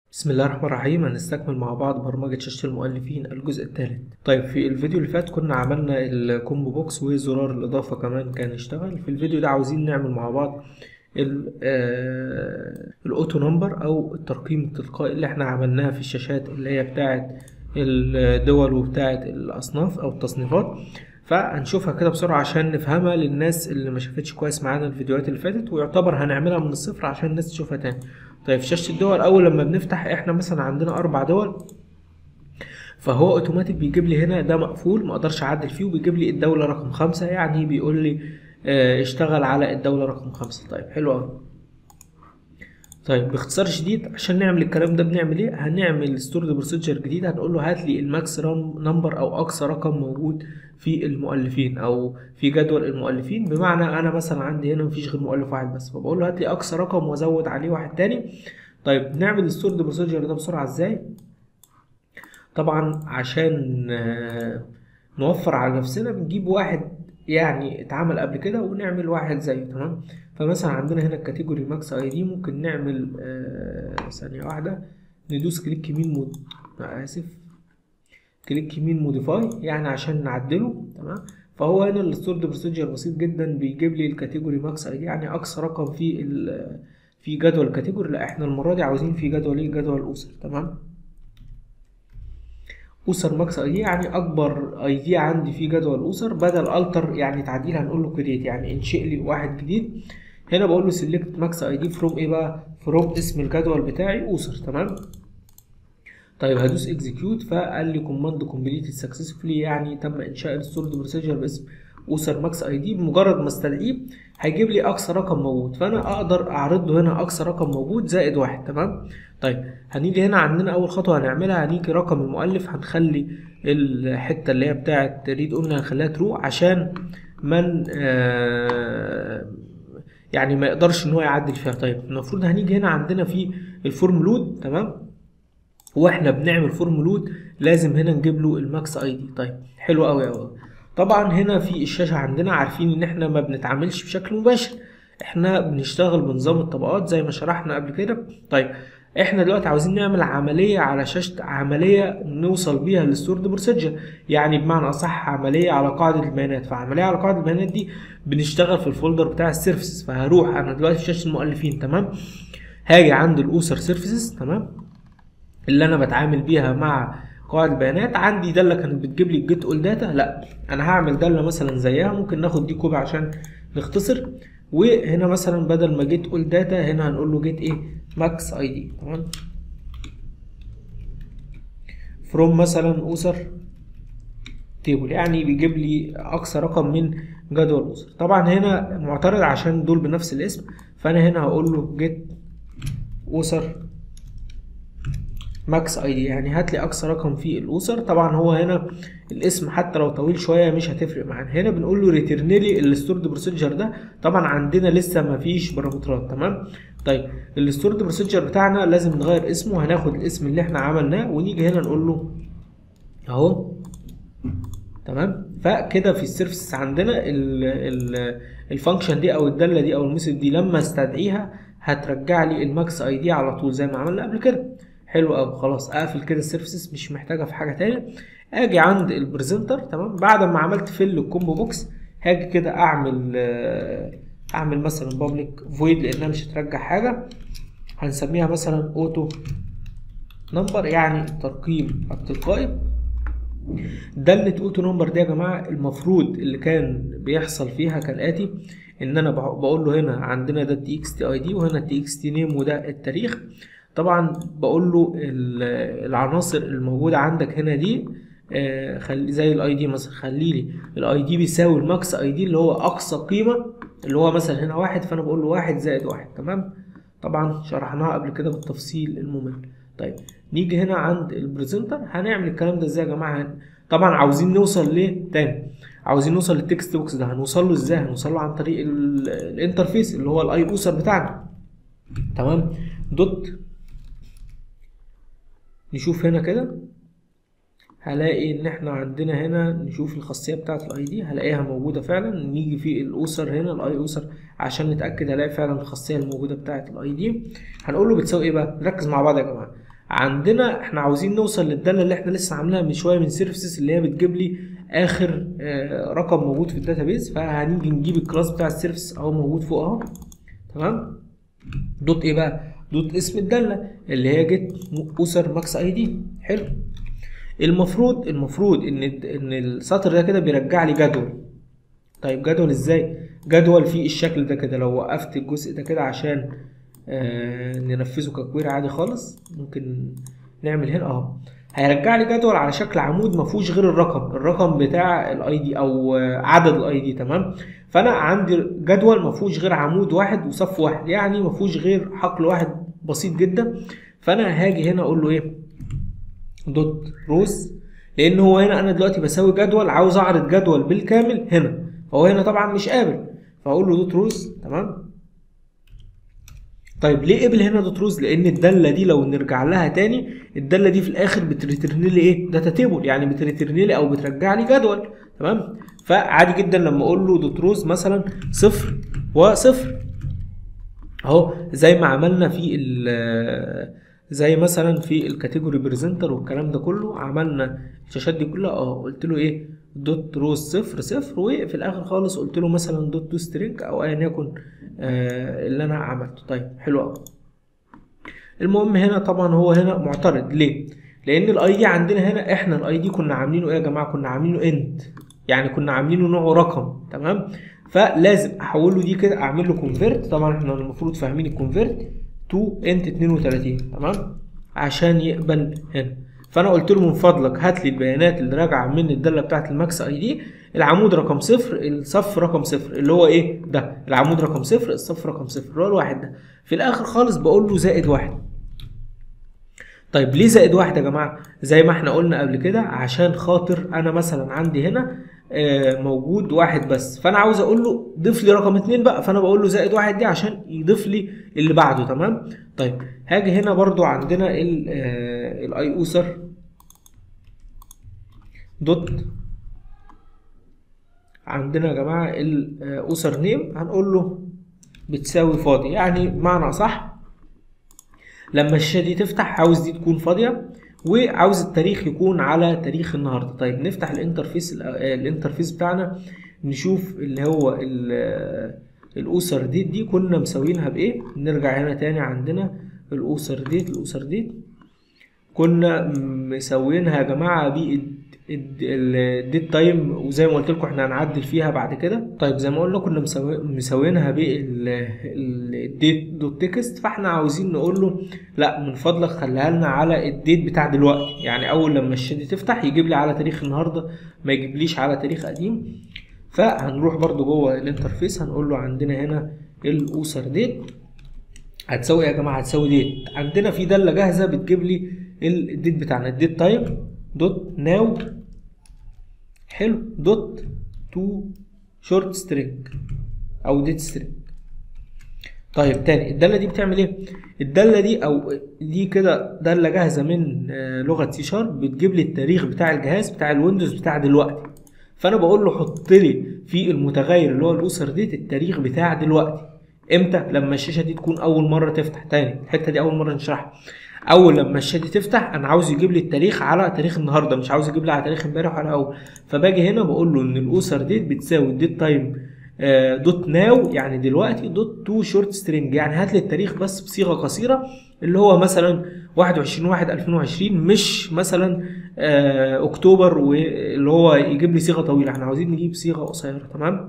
بسم الله الرحمن الرحيم هنستكمل مع بعض برمجة شاشة المؤلفين الجزء الثالث طيب في الفيديو اللي فات كنا عملنا الكومبو بوكس وزرار الإضافة كمان كان اشتغل في الفيديو ده عاوزين نعمل مع بعض ال- آه، الأوتو نمبر أو الترقيم التلقائي اللي احنا عملناها في الشاشات اللي هي بتاعة الدول وبتاعة الأصناف أو التصنيفات فهنشوفها كده بسرعة عشان نفهمها للناس اللي ما شافتش كويس معانا الفيديوهات اللي فاتت ويعتبر هنعملها من الصفر عشان الناس تشوفها تاني طيب في شاشة الدول أول لما بنفتح احنا مثلا عندنا أربع دول فهو اوتوماتيك بيجيب لي هنا ده مقفول ما اقدرش اعدل فيه وبيجيب لي الدولة رقم خمسة يعني بيقول لي اه اشتغل على الدولة رقم خمسة طيب حلو قوي طيب باختصار شديد عشان نعمل الكلام ده بنعمل ايه هنعمل ستورد بروسيجر جديد هنقول له هات لي الماكس نمبر او اقصى رقم موجود في المؤلفين او في جدول المؤلفين بمعنى انا مثلا عندي هنا مفيش غير مؤلف واحد بس فبقول له هات لي اقصى رقم وازود عليه واحد تاني طيب نعمل الستورد بروسيجر ده بسرعه ازاي طبعا عشان آه، نوفر على نفسنا بنجيب واحد يعني اتعمل قبل كده ونعمل واحد زيه تمام فمثلا عندنا هنا الكاتيجوري ماكس اي دي ممكن نعمل آه ثانية واحدة ندوس كليك يمين مود آه، اسف كليك يمين موديفاي يعني عشان نعدله تمام فهو هنا الستورد بروسيجر بسيط جدا بيجيب لي الكاتيجوري ماكس اي دي يعني اقصى رقم في ال- في جدول الكاتيجوري لا احنا المرة دي عاوزين في جدول ايه جدول اوسر تمام اوسر ماكس اي دي يعني اكبر اي دي عندي في جدول اوسر بدل التر يعني تعديل هنقول له كريت يعني انشئ لي واحد جديد هنا بقول له سيلكت ماكس اي دي فروم ايه بقى فروم اسم الجدول بتاعي اوسر تمام طيب هدوس اكزيكيوت فقال لي كوماند كومبليتد سكسسفولي يعني تم انشاء الستورد بروسيجر باسم اوسر ماكس اي دي بمجرد ما استدعيه هيجيب لي اقصى رقم موجود فانا اقدر اعرض له هنا اقصى رقم موجود زائد واحد تمام طيب هنيجي هنا عندنا اول خطوه هنعملها هنيجي رقم المؤلف هنخلي الحته اللي هي بتاعه ريد اونلي هنخليها ترو عشان من آه يعني ما يقدرش ان هو يعدل فيها طيب المفروض هنيجي هنا عندنا في الفورم لود تمام واحنا بنعمل فورم لود لازم هنا نجيب له الماكس اي دي طيب حلو قوي قوي طبعا هنا في الشاشه عندنا عارفين ان احنا ما بنتعاملش بشكل مباشر احنا بنشتغل بنظام الطبقات زي ما شرحنا قبل كده طيب احنا دلوقتي عاوزين نعمل عمليه على شاشه عمليه نوصل بيها للستورد بروسيجر يعني بمعنى اصح عمليه على قاعده البيانات فعمليه على قاعده البيانات دي بنشتغل في الفولدر بتاع السيرفيسز فهروح انا دلوقتي في شاشه المؤلفين تمام هاجي عند الاوسر سيرفيسز تمام اللي انا بتعامل بيها مع قواعد البيانات عندي داله كانت بتجيب لي الجيت اول داتا لا انا هعمل داله مثلا زيها ممكن ناخد دي كوبي عشان نختصر وهنا مثلا بدل ما جيت اول داتا هنا هنقول له جيت ايه ماكس اي دي تمام فروم مثلا اوسر تيبل يعني بيجيب لي اقصى رقم من جدول اوسر طبعا هنا معترض عشان دول بنفس الاسم فانا هنا هقول له جيت اوسر ماكس اي دي يعني هات لي اقصى رقم في الاسر طبعا هو هنا الاسم حتى لو طويل شويه مش هتفرق معانا هنا بنقول له ريتيرن لي الستورد بروسيجر ده طبعا عندنا لسه ما فيش بارامترات تمام طيب الستورد بروسيجر بتاعنا لازم نغير اسمه هناخد الاسم اللي احنا عملناه ونيجي هنا نقول له اهو تمام فكده في السيرفيس عندنا الفانكشن دي او الداله دي او الميثود دي لما استدعيها هترجع لي الماكس اي دي على طول زي ما عملنا قبل كده حلو قوي خلاص اقفل كده السيرفيسز مش محتاجه في حاجه تاني اجي عند البريزنتر تمام بعد ما عملت فيل الكومبو بوكس هاجي كده اعمل آه، اعمل مثلا بابليك فويد لانها مش هترجع حاجه هنسميها مثلا اوتو نمبر يعني الترقيم التلقائي دالة اوتو نمبر دي يا جماعة المفروض اللي كان بيحصل فيها كالآتي ان انا بح- بقول له هنا عندنا ده التي اكس تي اي دي وهنا التي اكس تي نيم وده التاريخ طبعا بقول له ال- العناصر الموجودة عندك هنا دي آه، خلي زي الاي دي مثلا خلي لي الاي دي بيساوي الماكس اي دي اللي هو اقصى قيمة اللي هو مثلا هنا واحد فانا بقول له واحد زائد واحد تمام طبعا شرحناها قبل كده بالتفصيل الممل طيب نيجي هنا عند البريزنتر هنعمل الكلام ده ازاي يا جماعه هن- طبعا عاوزين نوصل ليه تاني عاوزين نوصل للتكست بوكس ده هنوصل له ازاي هنوصل له عن طريق ال- الانترفيس اللي هو الاي اوسر بتاعنا تمام دوت نشوف هنا كده هلاقي ان احنا عندنا هنا نشوف الخاصيه بتاعه الاي دي هلاقيها موجوده فعلا نيجي في الاوسر هنا الاي اوسر عشان نتاكد هلاقي فعلا الخاصيه الموجوده بتاعه الاي دي هنقول له بتساوي ايه بقى نركز مع بعض يا جماعه عندنا احنا عاوزين نوصل للداله اللي احنا لسه عاملاها من شويه من سيرفيسز اللي هي بتجيب لي اخر آه، رقم موجود في الداتابيز فهنيجي نجيب الكلاس بتاع السيرفيس اهو موجود فوق اهو تمام دوت ايه بقى دوت اسم الداله اللي هي جيت اسر ماكس اي دي حلو المفروض المفروض ان ان السطر ده كده بيرجع لي جدول طيب جدول ازاي جدول فيه الشكل ده كده لو وقفت الجزء ده كده عشان آه ننفذه ككويري عادي خالص ممكن نعمل هنا اهو هيرجع لي جدول على شكل عمود ما فيهوش غير الرقم الرقم بتاع الاي دي او آه، عدد الاي دي تمام فانا عندي جدول ما فيهوش غير عمود واحد وصف واحد يعني ما فيهوش غير حقل واحد بسيط جدا فانا هاجي هنا اقول له ايه دوت روز لان هو هنا انا دلوقتي بسوي جدول عاوز اعرض جدول بالكامل هنا هو هنا طبعا مش قابل فاقول له دوت روز تمام طيب ليه قبل هنا دوت روز لان الداله دي لو نرجع لها تاني الداله دي في الاخر بتريترن لي ايه داتا تيبل يعني بتريترن لي او بترجع لي جدول تمام فعادي جدا لما اقول له دوت روز مثلا صفر وصفر اهو زي ما عملنا في ال زي مثلا في الكاتيجوري بريزنتر والكلام ده كله عملنا الشاشات دي كلها اه قلت له ايه دوت روز صفر صفر وفي الاخر خالص قلت له مثلا دوت تو سترينج او ايا يكن آه اللي انا عملته طيب حلو قوي المهم هنا طبعا هو هنا معترض ليه لان الاي دي عندنا هنا احنا الاي دي كنا عاملينه ايه يا جماعه كنا عاملينه انت يعني كنا عاملينه نوعه رقم تمام فلازم احوله دي كده اعمل له كونفيرت طبعا احنا المفروض فاهمين الكونفيرت تو انت 32 تمام عشان يقبل هنا فانا قلت له من فضلك هات لي البيانات اللي راجعه من الداله بتاعت الماكس اي دي العمود رقم صفر الصف رقم صفر اللي هو ايه ده العمود رقم صفر الصف رقم صفر اللي هو الواحد ده في الاخر خالص بقول له زائد واحد طيب ليه زائد واحد يا جماعه زي ما احنا قلنا قبل كده عشان خاطر انا مثلا عندي هنا آه، موجود واحد بس فانا عاوز اقول له ضيف لي رقم اتنين بقى فانا بقول له زائد واحد دي عشان يضيف لي اللي بعده تمام طيب هاجي هنا برضو عندنا الاي اوسر دوت عندنا يا جماعه الاوسر نيم هنقول له بتساوي فاضي يعني بمعنى صح لما الشاشه دي تفتح عاوز دي تكون فاضيه وعاوز التاريخ يكون على تاريخ النهارده طيب نفتح الانترفيس الانترفيس بتاعنا نشوف اللي هو الاوسر ديت دي كنا مسوينها بايه نرجع هنا تاني عندنا الاوسر ديت الاوسر ديت كنا مسوينها يا جماعه بالديت تايم وزي ما قلت لكم احنا هنعدل فيها بعد كده طيب زي ما قلنا كنا مسوي مسوينها بالديت دوت تكست فاحنا عاوزين نقول له لا من فضلك خليها لنا على الديت بتاع دلوقتي يعني اول لما الشاشه تفتح يجيب لي على تاريخ النهارده ما يجيبليش على تاريخ قديم فهنروح برضو جوه الانترفيس هنقول له عندنا هنا الاوسر ديت هتساوي يا جماعه هتساوي ديت عندنا في داله جاهزه بتجيب لي الديت بتاعنا الديت تايم دوت ناو حلو دوت تو شورت سترينج او ديت سترينج طيب تاني الداله دي بتعمل ايه الداله دي او دي كده داله جاهزه من لغه سي شارب بتجيب لي التاريخ بتاع الجهاز بتاع الويندوز بتاع دلوقتي فانا بقول له حط لي في المتغير اللي هو الاوسر ديت التاريخ بتاع دلوقتي امتى لما الشاشه دي تكون اول مره تفتح تاني الحته دي اول مره نشرحها اول لما الشاشه دي تفتح انا عاوز يجيب لي التاريخ على تاريخ النهارده مش عاوز يجيب لي على تاريخ امبارح ولا اول فباجي هنا بقول له ان الاوسر ديت بتساوي الديت تايم دوت ناو يعني دلوقتي دوت تو شورت سترينج يعني هات لي التاريخ بس بصيغه قصيره اللي هو مثلا 21 1 2020 مش مثلا آه اكتوبر واللي هو يجيب لي صيغه طويله احنا عاوزين نجيب صيغه قصيره تمام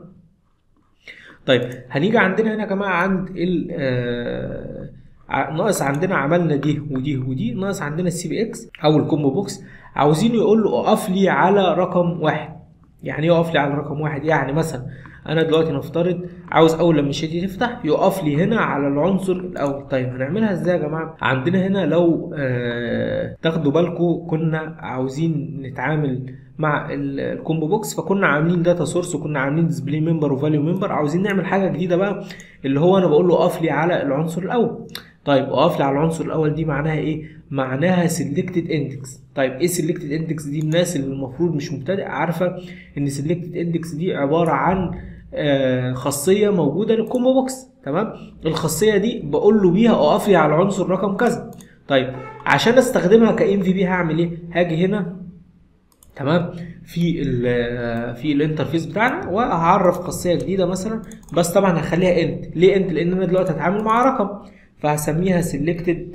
طيب هنيجي عندنا هنا يا جماعه عند ال آه ناقص عندنا عملنا دي ودي ودي ناقص عندنا السي بي اكس او الكومبو بوكس عاوزين يقول له اقف لي على رقم واحد يعني ايه اقف لي على رقم واحد يعني مثلا انا دلوقتي نفترض عاوز اول لما الشاشه تفتح يقف لي هنا على العنصر الاول طيب هنعملها ازاي يا جماعه عندنا هنا لو آه تاخدوا بالكم كنا عاوزين نتعامل مع الكومبو بوكس فكنا عاملين داتا سورس وكنا عاملين ديسبلاي ممبر وفاليو ممبر عاوزين نعمل حاجه جديده بقى اللي هو انا بقول له اقف لي على العنصر الاول طيب اقف لي على العنصر الاول دي معناها ايه معناها سيلكتد اندكس طيب ايه سيلكتد اندكس دي الناس اللي المفروض مش مبتدئ عارفه ان سيلكتد اندكس دي عباره عن آه خاصيه موجوده للكومبو بوكس تمام الخاصيه دي بقول له بيها اقف لي على العنصر رقم كذا طيب عشان استخدمها كام في بي هعمل ايه هاجي هنا تمام في ال في الانترفيس بتاعنا وهعرف خاصيه جديده مثلا بس طبعا هخليها انت ليه انت لان انا دلوقتي هتعامل مع رقم فهسميها selected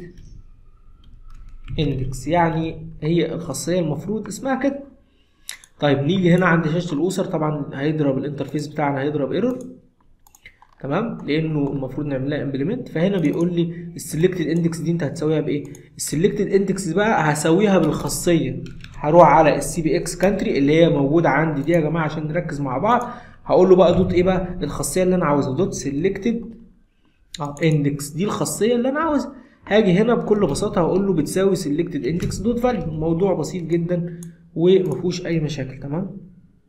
index يعني هي الخاصيه المفروض اسمها كده طيب نيجي هنا عند شاشه الاسر طبعا هيضرب الانترفيس بتاعنا هيضرب ايرور تمام لانه المفروض نعمل لها امبلمنت فهنا بيقول لي السلكتد اندكس دي انت هتسويها بايه السلكتد اندكس بقى هسويها بالخاصيه هروح على السي بي اكس كانتري اللي هي موجوده عندي دي يا جماعه عشان نركز مع بعض هقول له بقى دوت ايه بقى الخاصيه اللي انا عاوزها دوت سلكتد اه اندكس دي الخاصيه اللي انا عاوزها هاجي هنا بكل بساطه هقول له بتساوي سلكتد اندكس دوت فاليو الموضوع بسيط جدا ومفيهوش اي مشاكل تمام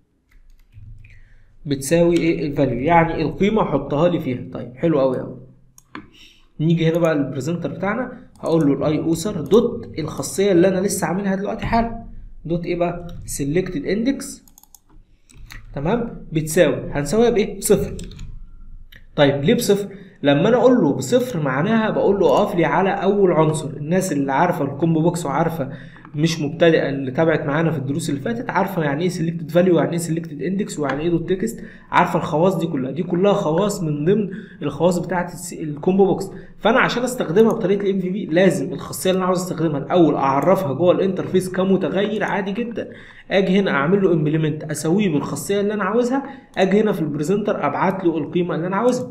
بتساوي ايه الفاليو يعني القيمه حطها لي فيها طيب حلو قوي قوي نيجي هنا بقى البريزنتر بتاعنا هقول له الاي اوسر دوت الخاصيه اللي انا لسه عاملها دلوقتي حالا دوت ايه بقى سيلكتد اندكس تمام بتساوي هنساويها بايه بصفر طيب ليه بصفر لما انا اقول له بصفر معناها بقول له اقف لي على اول عنصر الناس اللي عارفه الكومبو بوكس وعارفه مش مبتدئه اللي تابعت معانا في الدروس اللي فاتت عارفه يعني ايه سيلكتد فاليو ويعني ايه سيلكتد اندكس ويعني ايه دوت تكست عارفه الخواص دي كلها دي كلها خواص من ضمن الخواص بتاعه الكومبو بوكس فانا عشان استخدمها بطريقه الام في بي لازم الخاصيه اللي انا عاوز استخدمها الاول اعرفها جوه الانترفيس كمتغير عادي جدا اجي هنا اعمل له امبلمنت اسويه بالخاصيه اللي انا عاوزها اجي هنا في البريزنتر ابعت له القيمه اللي انا عاوزها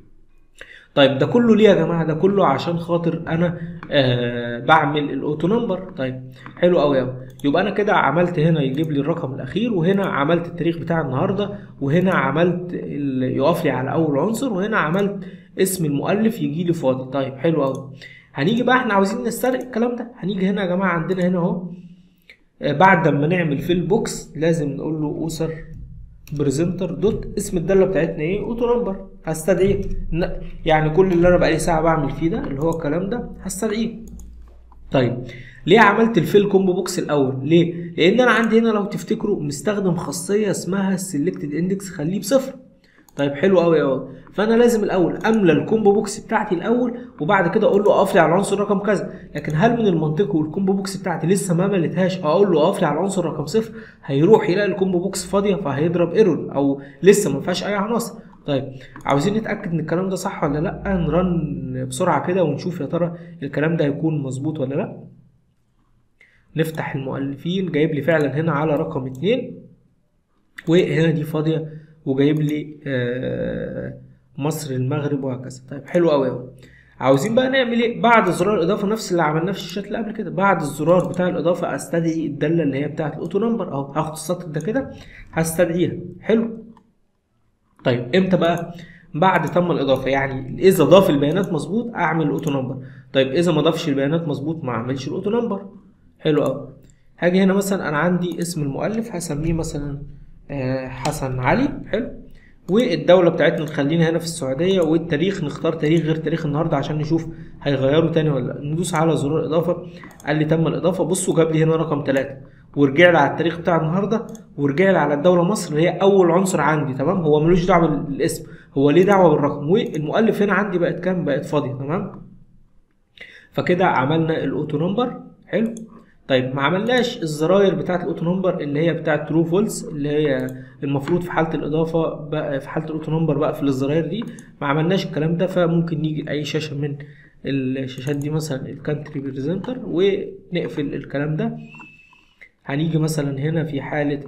طيب ده كله ليه يا جماعه ده كله عشان خاطر انا آه بعمل الاوتو نمبر طيب حلو قوي قوي يبقى انا كده عملت هنا يجيب لي الرقم الاخير وهنا عملت التاريخ بتاع النهارده وهنا عملت يقف لي على اول عنصر وهنا عملت اسم المؤلف يجي لي فاضي طيب حلو قوي هنيجي بقى احنا عاوزين نسترق الكلام ده هنيجي هنا يا جماعه عندنا هنا اهو آه بعد ما نعمل فيل بوكس لازم نقول له اوسر بريزنتر دوت اسم الداله بتاعتنا ايه اوتو نمبر هستدعيه يعني كل اللي انا بقالي ساعه بعمل فيه ده اللي هو الكلام ده هستدعيه طيب ليه عملت الفيل كومبو بوكس الاول ليه لان انا عندي هنا لو تفتكروا مستخدم خاصيه اسمها السلكتد اندكس خليه بصفر طيب حلو قوي قوي فانا لازم الاول املى الكومبو بوكس بتاعتي الاول وبعد كده اقول له اقف لي على العنصر رقم كذا لكن هل من المنطقي والكومبو بوكس بتاعتي لسه ما مليتهاش اقول له اقف لي على العنصر رقم صفر هيروح يلاقي الكومبو بوكس فاضيه فهيضرب ايرور او لسه ما فيهاش اي عناصر طيب عاوزين نتاكد ان الكلام ده صح ولا لا نرن بسرعه كده ونشوف يا ترى الكلام ده هيكون مظبوط ولا لا نفتح المؤلفين جايب لي فعلا هنا على رقم اتنين وهنا دي فاضيه وجايب لي آه مصر المغرب وهكذا طيب حلو قوي قوي عاوزين بقى نعمل ايه بعد زرار الاضافه نفس اللي عملناه في الشات اللي قبل كده بعد الزرار بتاع الاضافه استدعي الداله اللي هي بتاعه الاوتو نمبر اهو هاخد السطر ده كده هستدعيها حلو طيب امتى بقى بعد تم الاضافه يعني اذا ضاف البيانات مظبوط اعمل الاوتو نمبر طيب اذا ما ضافش البيانات مظبوط ما اعملش الاوتو نمبر حلو قوي هاجي هنا مثلا انا عندي اسم المؤلف هسميه مثلا حسن علي حلو والدولة بتاعتنا نخلينا هنا في السعودية والتاريخ نختار تاريخ غير تاريخ النهاردة عشان نشوف هيغيروا تاني ولا لا ندوس على زرار الإضافة قال لي تم الإضافة بصوا جاب لي هنا رقم ثلاثة ورجع لي على التاريخ بتاع النهارده ورجع لي على الدولة مصر اللي هي أول عنصر عندي تمام هو ملوش دعوة بالاسم هو ليه دعوة بالرقم والمؤلف هنا عندي بقت كام بقت فاضية تمام فكده عملنا الأوتو نمبر حلو طيب ما عملناش الزراير بتاعه الاوتو نمبر اللي هي بتاعه ترو فولس اللي هي المفروض في حاله الاضافه بقى في حاله الاوتو نمبر بقى في الزراير دي ما عملناش الكلام ده فممكن نيجي لاي شاشه من الشاشات دي مثلا الكانتري بريزنتر ونقفل الكلام ده هنيجي مثلا هنا في حاله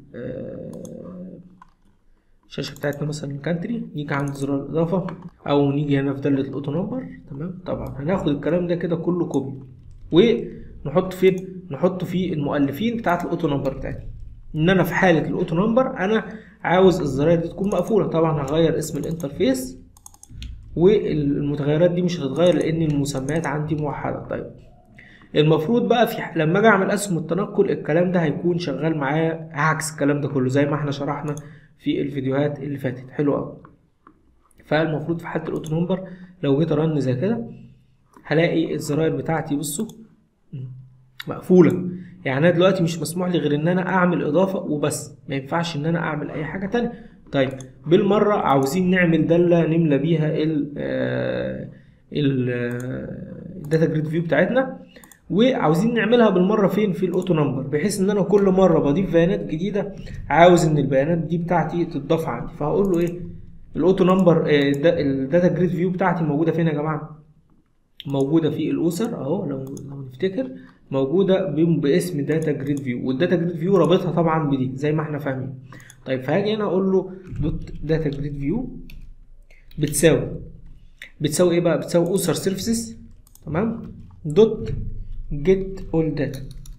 الشاشه بتاعتنا مثلا كانتري نيجي عند زرار الاضافه او نيجي هنا في داله الاوتو نمبر تمام طبعا هناخد الكلام ده كده كله كوبي و نحط فين نحطه في المؤلفين بتاعه الاوتو نمبر بتاعتي ان انا في حاله الاوتو نمبر انا عاوز الزراير دي تكون مقفوله طبعا هغير اسم الانترفيس والمتغيرات دي مش هتتغير لان المسميات عندي موحده طيب المفروض بقى في لما اجي اعمل اسهم التنقل الكلام ده هيكون شغال معايا عكس الكلام ده كله زي ما احنا شرحنا في الفيديوهات اللي فاتت حلو قوي فالمفروض في حاله الاوتو نمبر لو جيت ارن زي كده هلاقي الزراير بتاعتي بصوا مقفوله يعني انا دلوقتي مش مسموح لي غير ان انا اعمل اضافه وبس ما ينفعش ان انا اعمل اي حاجه تانية طيب بالمره عاوزين نعمل داله نملى بيها ال ال الداتا جريد فيو بتاعتنا وعاوزين نعملها بالمره فين في الاوتو نمبر بحيث ان انا كل مره بضيف بيانات جديده عاوز ان البيانات دي بتاعتي تتضاف عندي فهقول له ايه الاوتو نمبر الداتا جريد فيو بتاعتي موجوده فين يا جماعه موجوده في الاوسر اهو لو لو نفتكر موجوده باسم داتا جريد فيو والداتا جريد فيو رابطها طبعا بدي زي ما احنا فاهمين طيب فهاجي هنا اقول له دوت داتا جريد فيو بتساوي بتساوي ايه بقى بتساوي اوسر سيرفيسز تمام دوت جيت اول داتا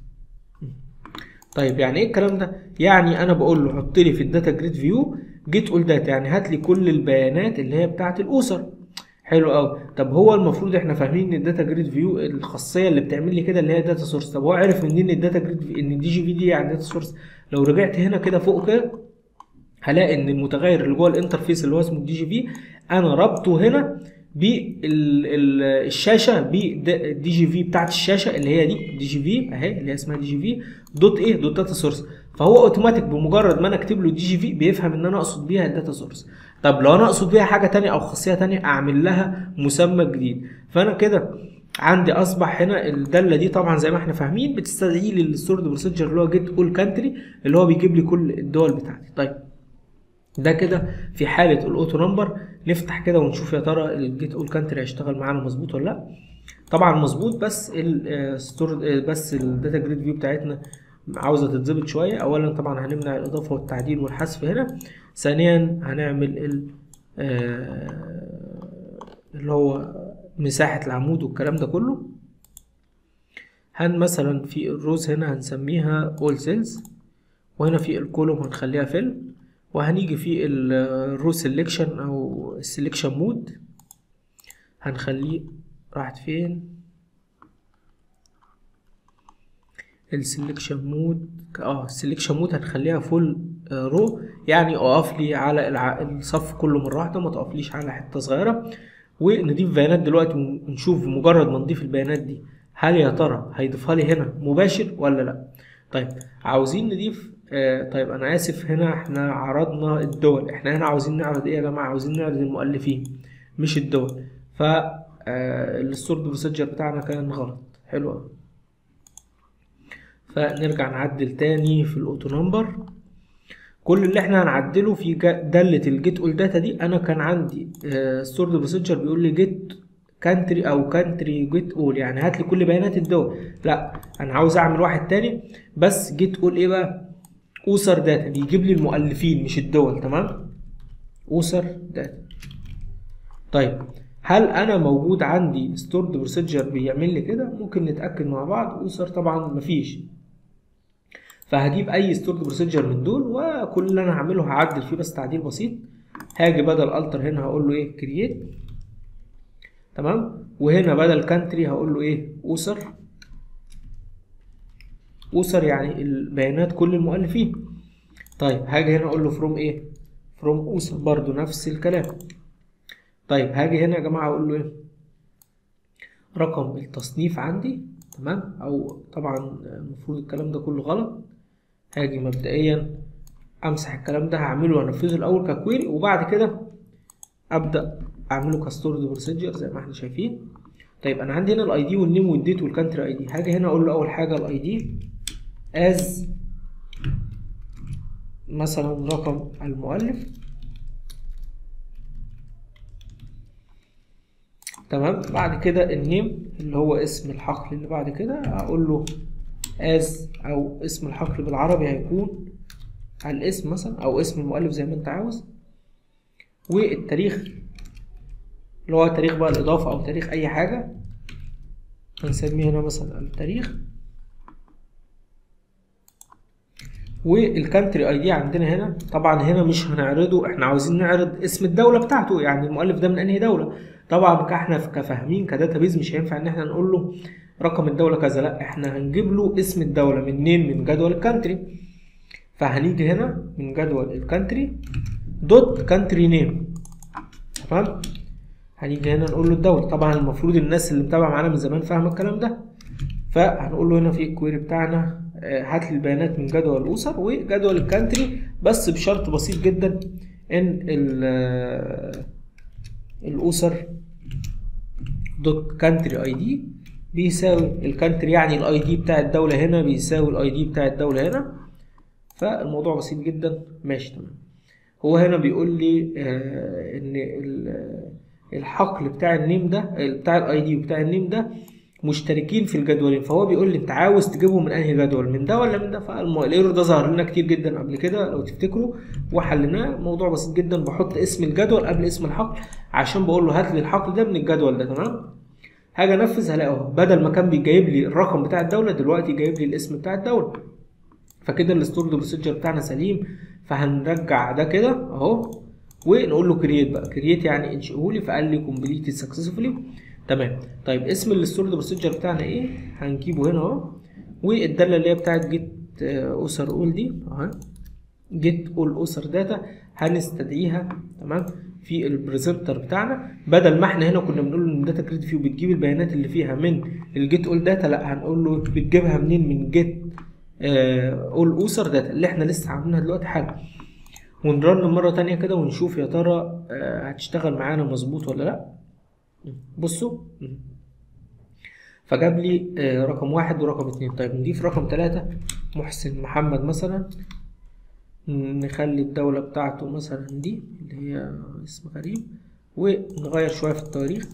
طيب يعني ايه الكلام ده يعني انا بقول له حط لي في الداتا جريد فيو جيت اول داتا يعني هات لي كل البيانات اللي هي بتاعه الاسر حلو قوي طب هو المفروض احنا فاهمين ان الداتا جريد فيو الخاصيه اللي بتعمل لي كده اللي هي داتا سورس طب هو عرف منين الداتا جريد ان الدي جي في دي يعني داتا سورس لو رجعت هنا كده فوق كده هلاقي ان المتغير اللي جوه الانترفيس اللي هو اسمه الدي جي في انا رابطه هنا بالشاشه بالدي جي في بتاعت الشاشه اللي هي دي دي جي في اهي اللي هي اسمها دي جي في دوت ايه دوت داتا سورس فهو اوتوماتيك بمجرد ما انا اكتب له دي جي في بيفهم ان انا اقصد بيها الداتا سورس طب لو انا اقصد بيها حاجه تانية او خاصيه تانية اعمل لها مسمى جديد فانا كده عندي اصبح هنا الداله دي طبعا زي ما احنا فاهمين بتستدعي لي الستورد بروسيجر اللي هو جيت اول كانتري اللي هو بيجيب لي كل الدول بتاعتي طيب ده كده في حاله الاوتو نمبر نفتح كده ونشوف يا ترى الجيت اول كانتري هيشتغل معانا مظبوط ولا لا طبعا مظبوط بس الستور بس الداتا جريد فيو بتاعتنا عاوزه تتظبط شويه اولا طبعا هنمنع الاضافه والتعديل والحذف هنا ثانيا هنعمل ال اللي هو مساحه العمود والكلام ده كله هن مثلا في الروز هنا هنسميها all cells وهنا في الكولوم هنخليها fill وهنيجي في الرو سيلكشن او السيلكشن مود هنخليه راحت فين السلكشن مود اه السلكشن مود هنخليها فول رو يعني اقف لي على الع... الصف كله مره واحده ما تقفليش على حته صغيره ونضيف بيانات دلوقتي ونشوف مجرد ما نضيف البيانات دي هل يا ترى هيضيفها لي هنا مباشر ولا لا طيب عاوزين نضيف آه طيب انا اسف هنا احنا عرضنا الدول احنا هنا عاوزين نعرض ايه يا جماعه عاوزين نعرض المؤلفين مش الدول ف آه الستورد بروسيجر بتاعنا كان غلط حلو قوي فنرجع نعدل تاني في الاوتو نمبر كل اللي احنا هنعدله في دالة الجيت اول داتا دي انا كان عندي ستورد بروسيجر بيقول لي جيت كانتري او كانتري جيت اول يعني هات لي كل بيانات الدول لا انا عاوز اعمل واحد تاني بس جيت اول ايه بقى اوسر داتا بيجيب لي المؤلفين مش الدول تمام اوسر داتا طيب هل انا موجود عندي ستورد بروسيجر بيعمل لي كده ممكن نتاكد مع بعض اوسر طبعا مفيش فهجيب اي ستورد بروسيجر من دول وكل اللي انا هعمله هعدل فيه بس تعديل بسيط هاجي بدل التر هنا هقول له ايه كرييت تمام وهنا بدل كانتري هقول له ايه اوسر اوسر يعني البيانات كل المؤلفين طيب هاجي هنا اقول له فروم ايه فروم اوسر برضو نفس الكلام طيب هاجي هنا يا جماعه اقول له ايه رقم التصنيف عندي تمام او طبعا المفروض الكلام ده كله غلط هاجي مبدئيا امسح الكلام ده هعمله وانفذه الاول ككويري وبعد كده ابدا اعمله كستورد بروسيجر زي ما احنا شايفين طيب انا عندي هنا الاي دي والنيم والديت والكانتري اي دي هاجي هنا اقول له اول حاجه الاي دي از مثلا رقم المؤلف تمام بعد كده النيم اللي هو اسم الحقل اللي بعد كده هقول له از او اسم الحقل بالعربي هيكون على الاسم مثلا او اسم المؤلف زي ما انت عاوز والتاريخ اللي هو تاريخ بقى الاضافه او تاريخ اي حاجه هنسميه هنا مثلا التاريخ والكانتري اي دي عندنا هنا طبعا هنا مش هنعرضه احنا عاوزين نعرض اسم الدوله بتاعته يعني المؤلف ده من انهي دوله طبعا احنا كفاهمين كداتابيز مش هينفع ان احنا نقول له رقم الدوله كذا لا احنا هنجيب له اسم الدوله منين من جدول الكانتري فهنيجي هنا من جدول الكانتري دوت كانتري نيم تمام هنيجي هنا نقول له الدوله طبعا المفروض الناس اللي متابعه معانا من زمان فاهمه الكلام ده فهنقول له هنا في الكويري بتاعنا هات لي البيانات من جدول الاسر وجدول الكانتري بس بشرط بسيط جدا ان الاسر دوت كانتري اي دي بيساوي الكانتري يعني الاي دي بتاع الدولة هنا بيساوي الاي دي بتاع الدولة هنا فالموضوع بسيط جدا ماشي تمام هو هنا بيقول لي آه ان الحقل بتاع النيم ده بتاع الاي دي وبتاع النيم ده مشتركين في الجدولين فهو بيقول لي انت عاوز تجيبهم من انهي جدول من ده ولا من ده فالايرور ده ظهر لنا كتير جدا قبل كده لو تفتكروا وحليناه موضوع بسيط جدا بحط اسم الجدول قبل اسم الحقل عشان بقول له هات لي الحقل ده من الجدول ده تمام هاجي انفذ هلاقي اهو بدل ما كان بيجيب لي الرقم بتاع الدوله دلوقتي جايب لي الاسم بتاع الدوله فكده الستورد بروسيجر بتاعنا سليم فهنرجع ده كده اهو ونقول له كرييت بقى كرييت يعني انشئه لي فقال لي كومبليتد سكسسفولي تمام طيب اسم الستورد بروسيجر بتاعنا ايه هنجيبه هنا اهو والداله اللي هي بتاعت جيت اسر اول دي اهي جيت اول اسر داتا هنستدعيها تمام في البريزنتر بتاعنا بدل ما احنا هنا كنا بنقول ان داتا كريد فيو بتجيب البيانات اللي فيها من الجيت اول داتا لا هنقول له بتجيبها منين من جيت اول اسر داتا اللي احنا لسه عاملينها دلوقتي حالا ونرن مرة تانية كده ونشوف يا ترى هتشتغل معانا مظبوط ولا لا بصوا فجاب لي رقم واحد ورقم اتنين طيب نضيف رقم تلاتة محسن محمد مثلا نخلي الدولة بتاعته مثلا دي اللي هي اسم غريب ونغير شوية في التاريخ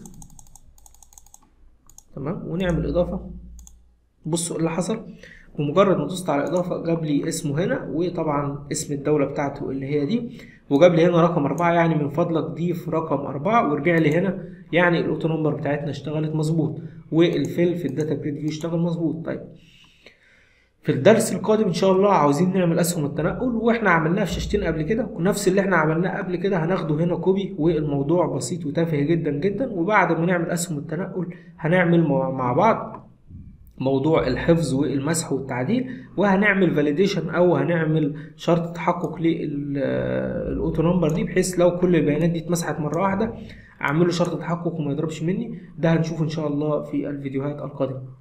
تمام ونعمل إضافة بصوا اللي حصل بمجرد ما دوست على إضافة جاب لي اسمه هنا وطبعا اسم الدولة بتاعته اللي هي دي وجاب لي هنا رقم أربعة يعني من فضلك ضيف رقم أربعة ورجع لي هنا يعني الأوتو نمبر بتاعتنا اشتغلت مظبوط والفيل في الداتا جريد فيو اشتغل مظبوط طيب في الدرس القادم ان شاء الله عاوزين نعمل اسهم التنقل واحنا عملناها في شاشتين قبل كده ونفس اللي احنا عملناه قبل كده هناخده هنا كوبي والموضوع بسيط وتافه جدا جدا وبعد ما نعمل اسهم التنقل هنعمل مع بعض موضوع الحفظ والمسح والتعديل وهنعمل فاليديشن او هنعمل شرط تحقق للاوتو نمبر دي بحيث لو كل البيانات دي اتمسحت مره واحده اعمل له شرط تحقق وما يضربش مني ده هنشوفه ان شاء الله في الفيديوهات القادمه